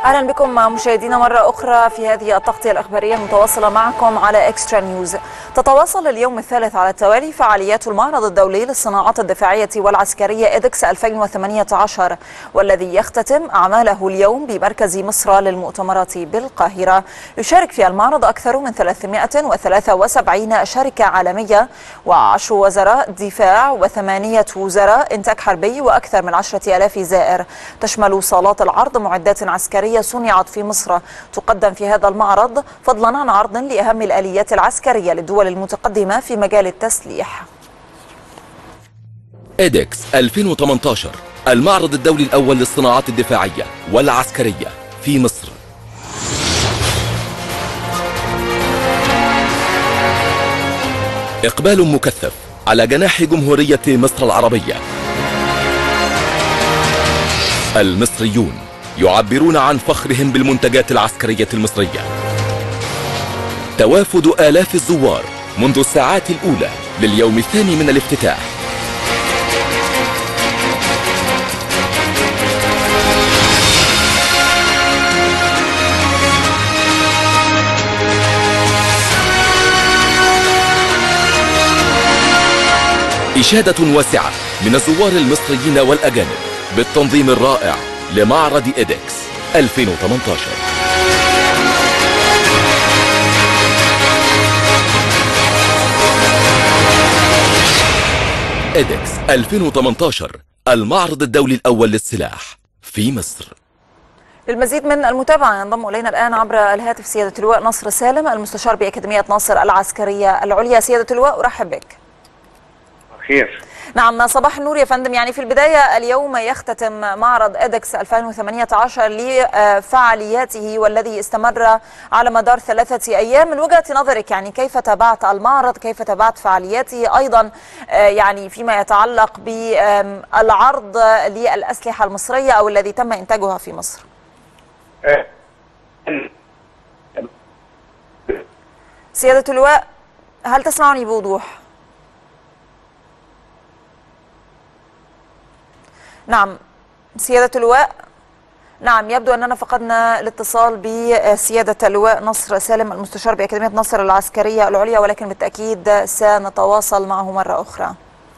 اهلا بكم مشاهدينا مره اخرى في هذه التغطيه الاخباريه المتواصله معكم على اكسترا نيوز. تتواصل اليوم الثالث على التوالي فعاليات المعرض الدولي للصناعات الدفاعيه والعسكريه ادكس 2018 والذي يختتم اعماله اليوم بمركز مصر للمؤتمرات بالقاهره. يشارك في المعرض اكثر من 373 شركه عالميه و10 وزراء دفاع وثمانيه وزراء انتاج حربي واكثر من 10000 زائر. تشمل صالات العرض معدات عسكريه صنعت في مصر تقدم في هذا المعرض فضلا عن عرض لأهم الآليات العسكرية للدول المتقدمة في مجال التسليح إيدكس 2018 المعرض الدولي الأول للصناعات الدفاعية والعسكرية في مصر إقبال مكثف على جناح جمهورية مصر العربية المصريون يعبرون عن فخرهم بالمنتجات العسكرية المصرية توافد آلاف الزوار منذ الساعات الأولى لليوم الثاني من الافتتاح إشادة واسعة من الزوار المصريين والأجانب بالتنظيم الرائع لمعرض إيدكس 2018 إيدكس 2018 المعرض الدولي الأول للسلاح في مصر للمزيد من المتابعة ينضم إلينا الآن عبر الهاتف سيادة اللواء نصر سالم المستشار بأكاديمية ناصر العسكرية العليا سيادة اللواء أرحب بك خير نعم صباح النور يا فندم يعني في البداية اليوم يختتم معرض إدكس 2018 لفعالياته والذي استمر على مدار ثلاثة أيام من وجهة نظرك يعني كيف تابعت المعرض كيف تابعت فعالياته أيضا يعني فيما يتعلق بالعرض للأسلحة المصرية أو الذي تم إنتاجها في مصر سيادة اللواء هل تسمعني بوضوح؟ نعم سيادة اللواء نعم يبدو أننا فقدنا الاتصال بسيادة اللواء نصر سالم المستشار بأكاديمية نصر العسكرية العليا ولكن بالتأكيد سنتواصل معه مرة أخرى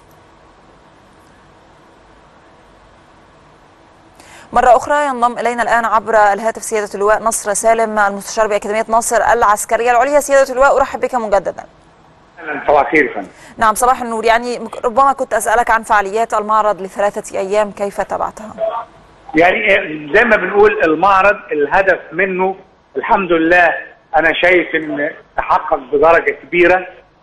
مرة أخرى ينضم إلينا الآن عبر الهاتف سيادة اللواء نصر سالم المستشار بأكاديمية نصر العسكرية العليا سيادة اللواء أرحب بك مجددا صباح الخير يا فندم نعم صباح النور يعني ربما كنت أسألك عن فعاليات المعرض لثلاثة أيام كيف تابعتها يعني زي ما بنقول المعرض الهدف منه الحمد لله أنا شايف إن تحقق بدرجة كبيرة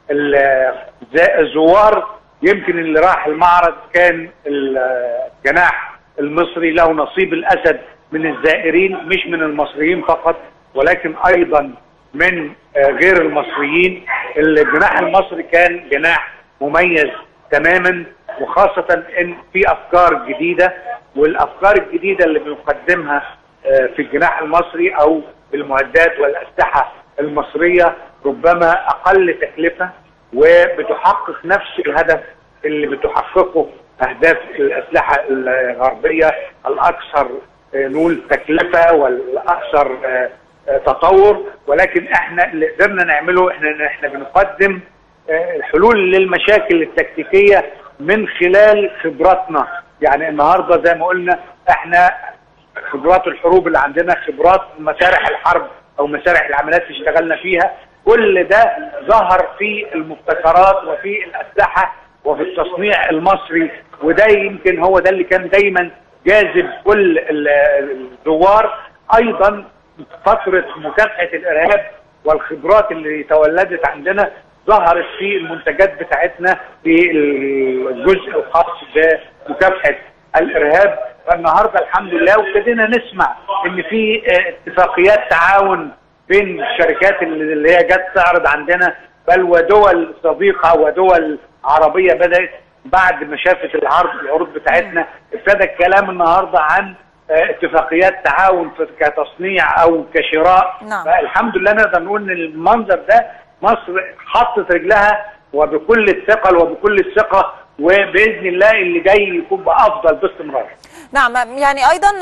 الزوار يمكن اللي راح المعرض كان الجناح المصري له نصيب الأسد من الزائرين مش من المصريين فقط ولكن أيضا من غير المصريين الجناح المصري كان جناح مميز تماما وخاصة ان في افكار جديدة والافكار الجديدة اللي بنقدمها في الجناح المصري او بالمعدات والاسلحة المصرية ربما اقل تكلفة وبتحقق نفس الهدف اللي بتحققه اهداف الاسلحة الغربية الاكثر نقول تكلفة والاكثر تطور ولكن احنا اللي قدرنا نعمله احنا احنا بنقدم الحلول للمشاكل التكتيكيه من خلال خبراتنا يعني النهارده زي ما قلنا احنا خبرات الحروب اللي عندنا خبرات مسارح الحرب او مسارح العمليات اللي اشتغلنا فيها كل ده ظهر في المبتكرات وفي الاسلحه وفي التصنيع المصري وده يمكن هو ده اللي كان دايما جاذب كل الزوار ايضا فترة مكافحة الإرهاب والخبرات اللي تولدت عندنا ظهرت في المنتجات بتاعتنا في الجزء الخاص بمكافحة الإرهاب فالنهاردة الحمد لله وابتدينا نسمع إن في اتفاقيات تعاون بين الشركات اللي هي جت تعرض عندنا بل ودول صديقة ودول عربية بدأت بعد ما شافت العرض العروض بتاعتنا ابتدى الكلام النهارده عن اتفاقيات تعاون كتصنيع او كشراء نعم. فالحمد لله نقدر نقول ان المنظر ده مصر حطت رجلها وبكل الثقل وبكل الثقه وباذن الله اللي جاي يكون بافضل باستمرار. نعم يعني ايضا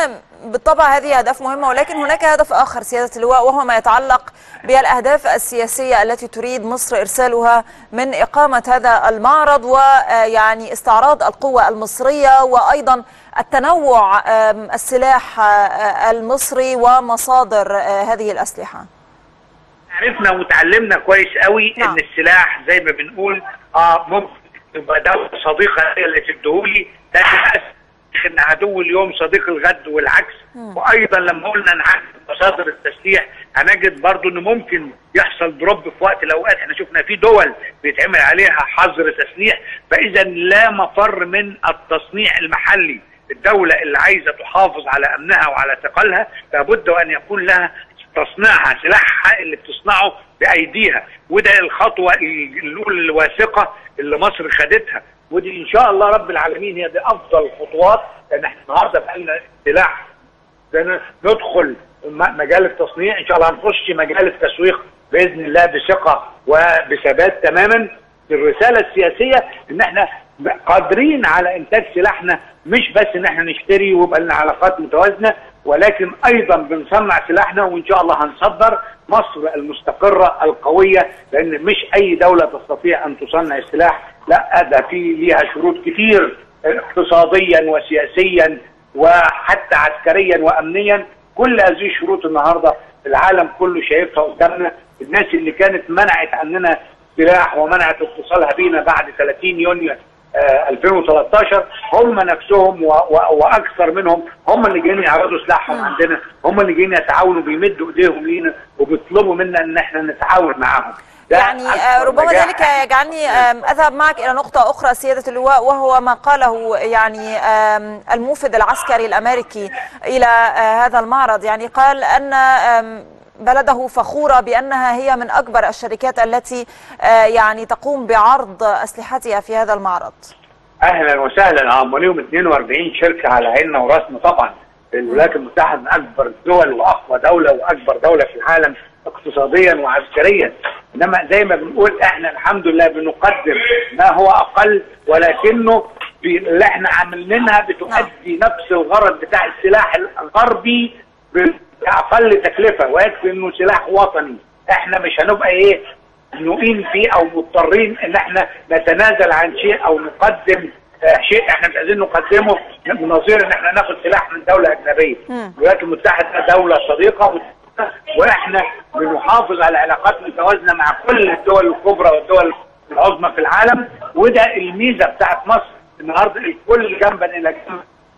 بالطبع هذه أهداف مهمة ولكن هناك هدف آخر سيادة اللواء وهو ما يتعلق بالأهداف السياسية التي تريد مصر إرسالها من إقامة هذا المعرض ويعني استعراض القوة المصرية وأيضا التنوع السلاح المصري ومصادر هذه الأسلحة عرفنا وتعلمنا كويس قوي نعم. ان السلاح زي ما بنقول اه ممكن تبقى دولة صديقة هي اللي تديهولي لكن ان عدو اليوم صديق الغد والعكس وايضا لما قلنا نعرف مصادر التسليح هنجد برضو ان ممكن يحصل دروب في وقت الاوقات احنا شفنا في دول بيتعمل عليها حظر تسليح فاذا لا مفر من التصنيع المحلي الدولة اللي عايزة تحافظ على امنها وعلى ثقلها لابد ان يكون لها تصنيعها سلاحها اللي بتصنعه بايديها وده الخطوه الاولى الواثقه اللي مصر خدتها ودي ان شاء الله رب العالمين هي دي افضل الخطوات لان احنا النهارده بقى لنا سلاح بدنا ندخل م- مجال التصنيع ان شاء الله هنخش مجال التسويق باذن الله بثقه وبثبات تماما الرساله السياسيه ان احنا قادرين على انتاج سلاحنا مش بس ان احنا نشتري ويبقى لنا علاقات متوازنه ولكن ايضا بنصنع سلاحنا وان شاء الله هنصدر مصر المستقره القويه لان مش اي دوله تستطيع ان تصنع السلاح لا ده في ليها شروط كتير اقتصاديا وسياسيا وحتى عسكريا وامنيا كل هذه الشروط النهارده العالم كله شايفها قدامنا الناس اللي كانت منعت عننا سلاح ومنعت اتصالها بينا بعد 30 يونيو آه 2013 هم نفسهم و و واكثر منهم هم اللي جايين يعرضوا سلاحهم عندنا هم اللي جايين يتعاونوا بيمدوا ايديهم لينا وبيطلبوا منا ان احنا نتعاون معاهم ده يعني آه، أكبر ربما نجاح ذلك يجعلني آم، أذهب معك إلى نقطة أخرى سيادة اللواء وهو ما قاله يعني آم، الموفد العسكري الأمريكي إلى آه، هذا المعرض يعني قال أن آم، بلده فخورة بأنها هي من أكبر الشركات التي آه، يعني تقوم بعرض أسلحتها في هذا المعرض اهلا وسهلا هم ليهم 42 شركه على عيننا وراسنا طبعا الولايات المتحده من اكبر الدول واقوى دوله واكبر دوله في العالم اقتصاديا وعسكريا انما زي ما بنقول احنا الحمد لله بنقدم ما هو اقل ولكنه في اللي احنا عاملينها بتؤدي نفس الغرض بتاع السلاح الغربي باقل تكلفه ويكفي انه سلاح وطني احنا مش هنبقى ايه نقيم فيه او مضطرين ان احنا نتنازل عن شيء او نقدم آه، شيء احنا مش عايزين نقدمه بنظير ان احنا ناخد سلاح من دوله اجنبيه. الولايات المتحده دوله صديقه واحنا بنحافظ على علاقات متوازنه مع كل الدول الكبرى والدول العظمى في العالم وده الميزه بتاعت مصر النهارده الكل جنبا الى جنب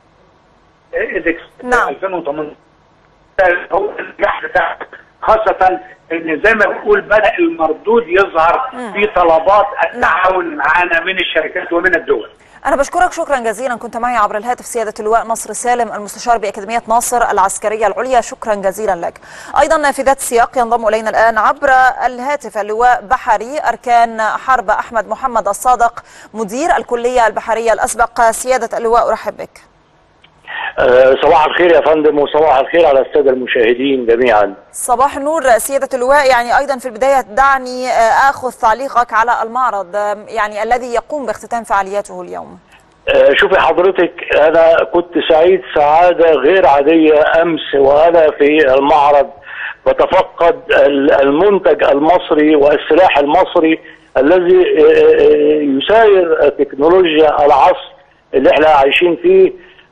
ايدكس نعم. 2018 هو النجاح بتاعها خاصة ان زي ما بنقول بدأ المردود يظهر في طلبات التعاون معانا من الشركات ومن الدول أنا بشكرك شكرا جزيلا كنت معي عبر الهاتف سيادة اللواء نصر سالم المستشار بأكاديمية ناصر العسكرية العليا شكرا جزيلا لك أيضا نافذات السياق ينضم إلينا الآن عبر الهاتف اللواء بحري أركان حرب أحمد محمد الصادق مدير الكلية البحرية الأسبق سيادة اللواء أرحب بك آه، صباح الخير يا فندم وصباح الخير على الساده المشاهدين جميعا. صباح النور سيادة اللواء يعني أيضا في البداية دعني آه، آخذ تعليقك على المعرض آه، يعني الذي يقوم باختتام فعالياته اليوم آه، شوفي حضرتك انا كنت سعيد سعاده غير عاديه امس وانا في المعرض بتفقد ال- المنتج المصري والسلاح المصري الذي آه، آه، يساير تكنولوجيا العصر اللي احنا عايشين فيه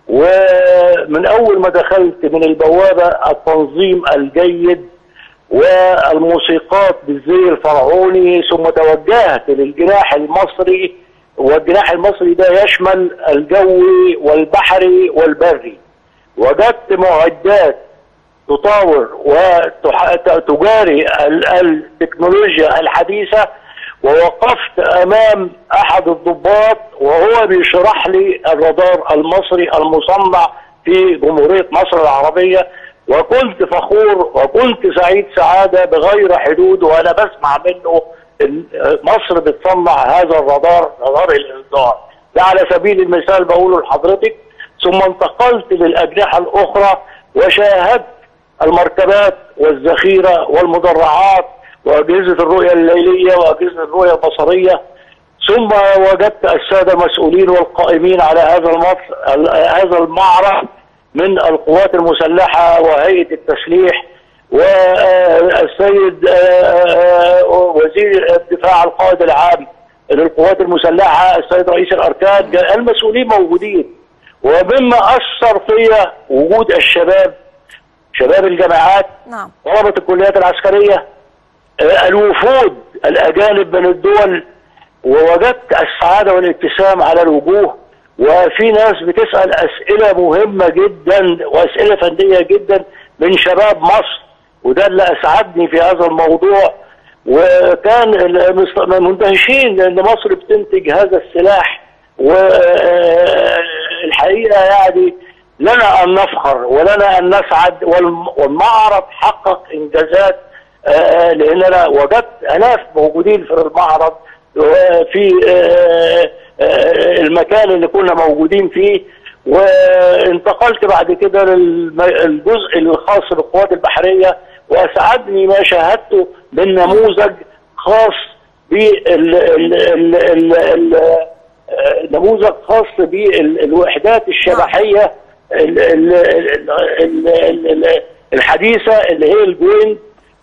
ومن اول ما دخلت من البوابه التنظيم الجيد والموسيقات بالزي الفرعوني ثم توجهت للجناح المصري والجناح المصري ده يشمل الجوي والبحري والبري وجدت معدات تطاور وتجاري ال- التكنولوجيا الحديثة ووقفت أمام أحد الضباط وهو بيشرح لي الرادار المصري المصنع في جمهورية مصر العربية وكنت فخور وكنت سعيد سعادة بغير حدود وأنا بسمع منه إن مصر بتصنع هذا الرادار رادار الإصدار ده على سبيل المثال بقوله لحضرتك ثم انتقلت للأجنحة الأخرى وشاهدت المركبات والذخيرة والمدرعات وأجهزة الرؤية الليلية وأجهزة الرؤية البصرية ثم وجدت السادة مسؤولين والقائمين على هذا المصر هذا المعرض من القوات المسلحه وهيئه التسليح والسيد وزير الدفاع القائد العام للقوات المسلحه السيد رئيس الاركان المسؤولين موجودين ومما اثر فيا وجود الشباب شباب الجامعات نعم طلبه الكليات العسكريه آه، الوفود الاجانب من الدول ووجدت السعاده والابتسام على الوجوه وفي ناس بتسال اسئله مهمه جدا واسئله فنيه جدا من شباب مصر وده اللي اسعدني في هذا الموضوع وكان المست- مندهشين ان مصر بتنتج هذا السلاح والحقيقه يعني لنا ان نفخر ولنا ان نسعد والم- والمعرض حقق انجازات آه، لاننا وجدت الاف موجودين في المعرض وفي آه، آه، المكان اللي كنا موجودين فيه وانتقلت بعد كده للجزء الخاص بالقوات البحريه واسعدني ما شاهدته من نموذج خاص بال ال- ال- ال- ال- آه، نموذج خاص بالوحدات الشبحيه ال- ال- ال- ال- ال- ال- الحديثه اللي هي الجوينت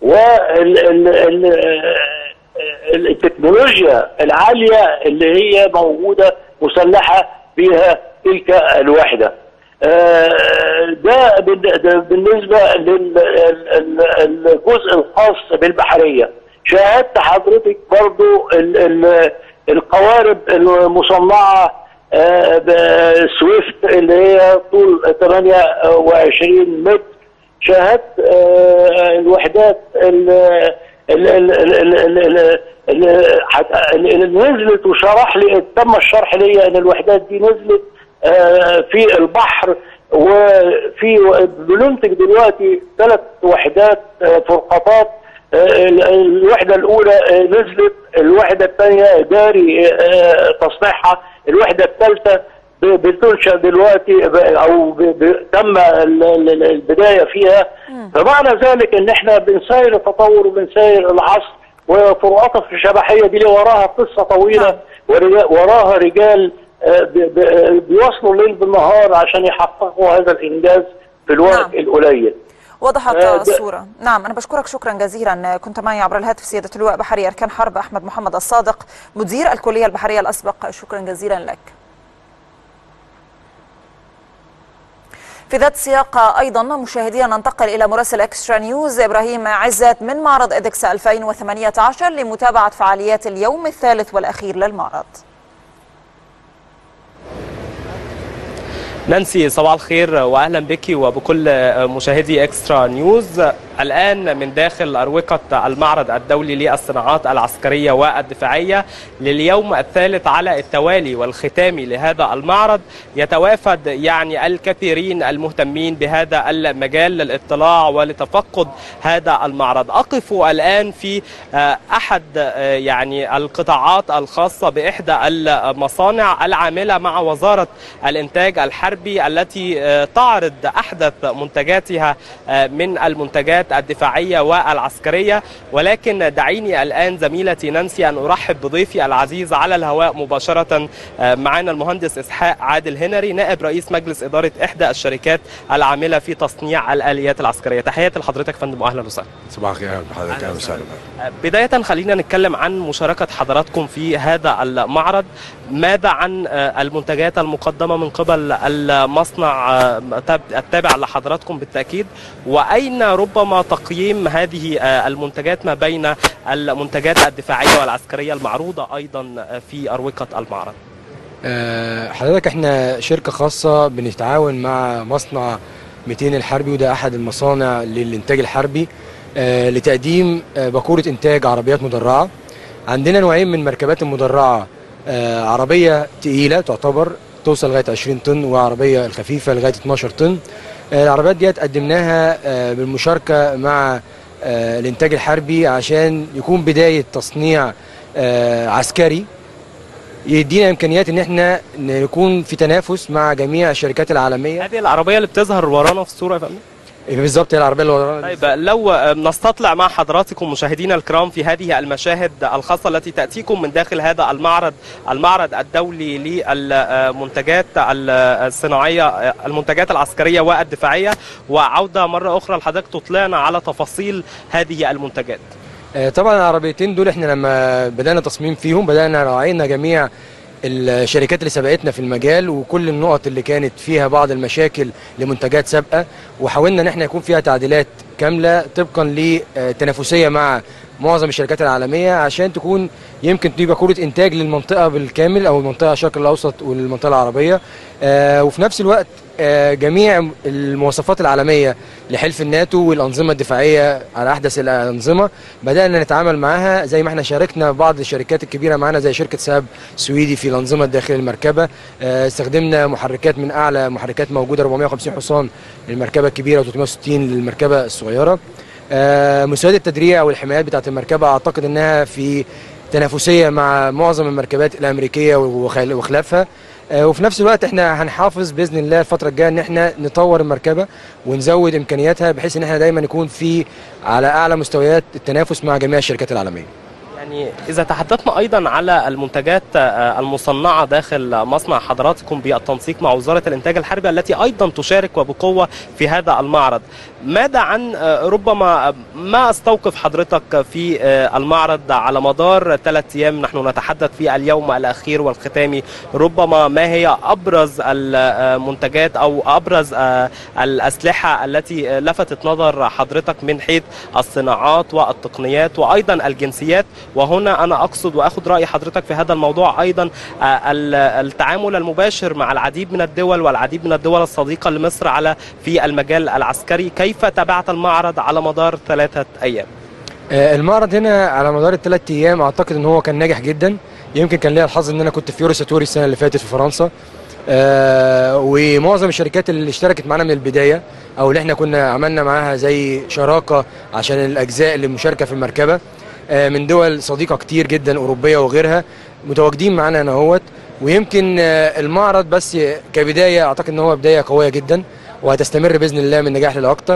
والتكنولوجيا العاليه اللي هي موجوده مسلحه بها تلك الوحده. آه، ده بال- ده بالنسبه للجزء الخاص بالبحريه. شاهدت حضرتك برضو ال- ال- القوارب المصنعه آه، بسويفت اللي هي طول 28 متر شاهدت آه، الوحدات ال- ال- ال- ال- ال- ال- ال- ال- حت- اللي نزلت وشرح لي تم الشرح لي ان الوحدات دي نزلت آه، في البحر وفي بننتج دلوقتي ثلاث وحدات آه، فرقاطات آه، ال- الوحده الاولى آه، نزلت الوحده الثانيه جاري آه، تصنيعها الوحده الثالثه ب- بتنشا دلوقتي ب- او ب- ب- تم ال- ال- البدايه فيها فمعنى ذلك ان احنا بنساير التطور وبنساير العصر وفروقات الشبحيه دي اللي وراها قصه طويله ورجا- وراها رجال آه، ب- ب- بيواصلوا الليل بالنهار عشان يحققوا هذا الانجاز في الوقت نعم. القليل وضحت آه، ده- الصورة نعم أنا بشكرك شكرا جزيلا كنت معي عبر الهاتف سيادة اللواء بحري أركان حرب أحمد محمد الصادق مدير الكلية البحرية الأسبق شكرا جزيلا لك في ذات السياق أيضا مشاهدينا ننتقل إلى مراسل إكسترا نيوز إبراهيم عزت من معرض إدكس 2018 لمتابعة فعاليات اليوم الثالث والأخير للمعرض نانسي صباح الخير واهلا بك وبكل مشاهدي اكسترا نيوز الان من داخل اروقه المعرض الدولي للصناعات العسكريه والدفاعيه لليوم الثالث على التوالي والختامي لهذا المعرض يتوافد يعني الكثيرين المهتمين بهذا المجال للاطلاع ولتفقد هذا المعرض اقف الان في آه، احد آه، يعني القطاعات الخاصه باحدى المصانع العامله مع وزاره الانتاج الحربي التي آه، تعرض احدث منتجاتها آه، من المنتجات الدفاعيه والعسكريه ولكن دعيني الان زميلتي نانسي ان ارحب بضيفي العزيز على الهواء مباشره آه، معنا المهندس اسحاق عادل هنري نائب رئيس مجلس اداره احدى الشركات العامله في تصنيع الاليات العسكريه تحياتي لحضرتك فندم واهلا وسهلا صباح الخير أهلا بحضرتك اهلا وسهلا بداية خلينا نتكلم عن مشاركة حضراتكم في هذا المعرض ماذا عن آه، المنتجات المقدمة من قبل المصنع آه، تاب- التابع لحضراتكم بالتأكيد وأين ربما تقييم هذه آه، المنتجات ما بين المنتجات الدفاعية والعسكرية المعروضة أيضا آه، في أروقة المعرض آه، حضرتك احنا شركة خاصة بنتعاون مع مصنع 200 الحربي وده احد المصانع للانتاج الحربي آه، لتقديم آه، باكورة انتاج عربيات مدرعة عندنا نوعين من المركبات المدرعة آه، عربية تقيلة تعتبر توصل لغاية 20 طن وعربية الخفيفة لغاية 12 طن آه، العربيات ديت قدمناها آه، بالمشاركة مع آه، الانتاج الحربي عشان يكون بداية تصنيع آه، عسكري يدينا امكانيات ان احنا نكون في تنافس مع جميع الشركات العالميه هذه العربية اللي بتظهر ورانا في الصورة يا فندم بالظبط هي العربيه اللي ورانا طيب لو نستطلع مع حضراتكم مشاهدينا الكرام في هذه المشاهد الخاصة التي تأتيكم من داخل هذا المعرض المعرض الدولي للمنتجات الصناعية المنتجات العسكرية والدفاعية وعودة مرة أخرى لحضرتك تطلعنا على تفاصيل هذه المنتجات آه، طبعا العربيتين دول احنا لما بدانا تصميم فيهم بدانا راعينا جميع الشركات اللي سبقتنا في المجال وكل النقط اللي كانت فيها بعض المشاكل لمنتجات سابقه وحاولنا ان احنا يكون فيها تعديلات كامله طبقا لتنافسيه مع معظم الشركات العالميه عشان تكون يمكن تبقى كره انتاج للمنطقه بالكامل او المنطقه الشرق الاوسط والمنطقه العربيه آه، وفي نفس الوقت آه، جميع المواصفات العالميه لحلف الناتو والانظمه الدفاعيه على احدث الانظمه بدانا نتعامل معاها زي ما احنا شاركنا بعض الشركات الكبيره معانا زي شركه ساب سويدي في الانظمه الداخليه للمركبه آه، استخدمنا محركات من اعلى محركات موجوده 450 حصان للمركبه الكبيره و360 للمركبه الصغيره آه، مساعدة التدريع والحمايات بتاعت المركبة أعتقد أنها في تنافسية مع معظم المركبات الأمريكية وخل- وخلافها آه، وفي نفس الوقت احنا هنحافظ باذن الله الفتره الجايه ان احنا نطور المركبه ونزود امكانياتها بحيث ان احنا دايما نكون في على اعلى مستويات التنافس مع جميع الشركات العالميه يعني إذا تحدثنا أيضا على المنتجات آه، المصنعة داخل مصنع حضراتكم بالتنسيق مع وزارة الإنتاج الحربي التي أيضا تشارك وبقوة في هذا المعرض ماذا عن آه، ربما آه، ما استوقف حضرتك في آه، المعرض على مدار ثلاث أيام نحن نتحدث في اليوم الأخير والختامي ربما ما هي أبرز المنتجات أو أبرز آه، الأسلحة التي آه، لفتت نظر حضرتك من حيث الصناعات والتقنيات وأيضا الجنسيات وهنا أنا أقصد وأخذ رأي حضرتك في هذا الموضوع أيضا آه، ال- التعامل المباشر مع العديد من الدول والعديد من الدول الصديقة لمصر على في المجال العسكري كيف تابعت المعرض على مدار ثلاثة أيام آه، المعرض هنا على مدار الثلاث ايام اعتقد ان هو كان ناجح جدا يمكن كان ليا الحظ ان انا كنت في يورو ساتوري السنه اللي فاتت في فرنسا آه، ومعظم الشركات اللي اشتركت معانا من البدايه او اللي احنا كنا عملنا معاها زي شراكه عشان الاجزاء اللي مشاركه في المركبه آه، من دول صديقه كتير جدا اوروبيه وغيرها متواجدين معانا هنا اهوت ويمكن آه، المعرض بس كبدايه اعتقد ان هو بدايه قويه جدا وهتستمر باذن الله من نجاح للاكثر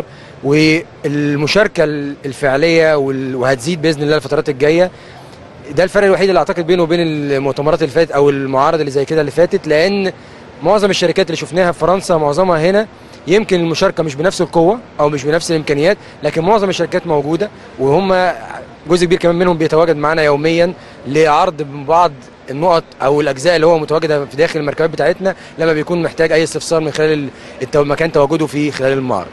والمشاركه الفعليه وال- وهتزيد باذن الله الفترات الجايه ده الفرق الوحيد اللي اعتقد بينه وبين المؤتمرات اللي فاتت او المعارض اللي زي كده اللي فاتت لان معظم الشركات اللي شفناها في فرنسا معظمها هنا يمكن المشاركه مش بنفس القوه او مش بنفس الامكانيات لكن معظم الشركات موجوده وهم جزء كبير كمان منهم بيتواجد معانا يوميا لعرض بعض النقط او الاجزاء اللي هو متواجده في داخل المركبات بتاعتنا لما بيكون محتاج اي استفسار من خلال التو- مكان تواجده في خلال المعرض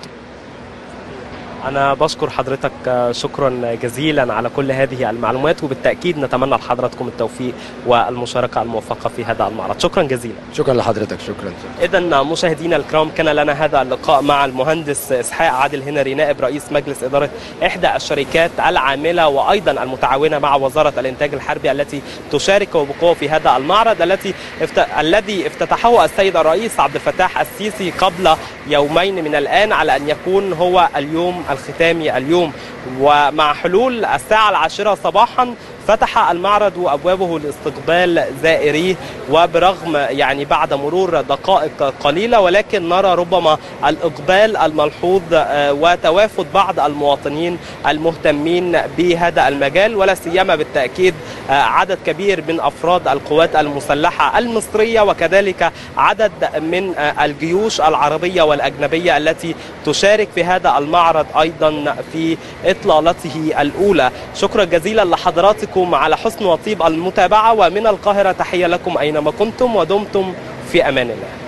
أنا بشكر حضرتك آه، شكرا جزيلا على كل هذه المعلومات وبالتأكيد نتمنى لحضراتكم التوفيق والمشاركة الموفقة في هذا المعرض شكرا جزيلا شكرا لحضرتك شكرا إذا مشاهدينا الكرام كان لنا هذا اللقاء مع المهندس إسحاق عادل هنري نائب رئيس مجلس إدارة إحدى الشركات العاملة وأيضا المتعاونة مع وزارة الإنتاج الحربي التي تشارك وبقوة في هذا المعرض التي افت... الذي افتتحه السيد الرئيس عبد الفتاح السيسي قبل يومين من الآن على أن يكون هو اليوم الختامي اليوم ومع حلول الساعة العاشرة صباحا فتح المعرض أبوابه لاستقبال زائريه وبرغم يعني بعد مرور دقائق قليلة ولكن نرى ربما الإقبال الملحوظ آه، وتوافد بعض المواطنين المهتمين بهذا المجال ولا سيما بالتأكيد آه، عدد كبير من أفراد القوات المسلحة المصرية وكذلك عدد من آه، الجيوش العربية والأجنبية التي تشارك في هذا المعرض أيضا في إطلالته الأولى شكرا جزيلا لحضراتكم على حسن وطيب المتابعة ومن القاهرة تحية لكم أينما كنتم ودمتم في أمان الله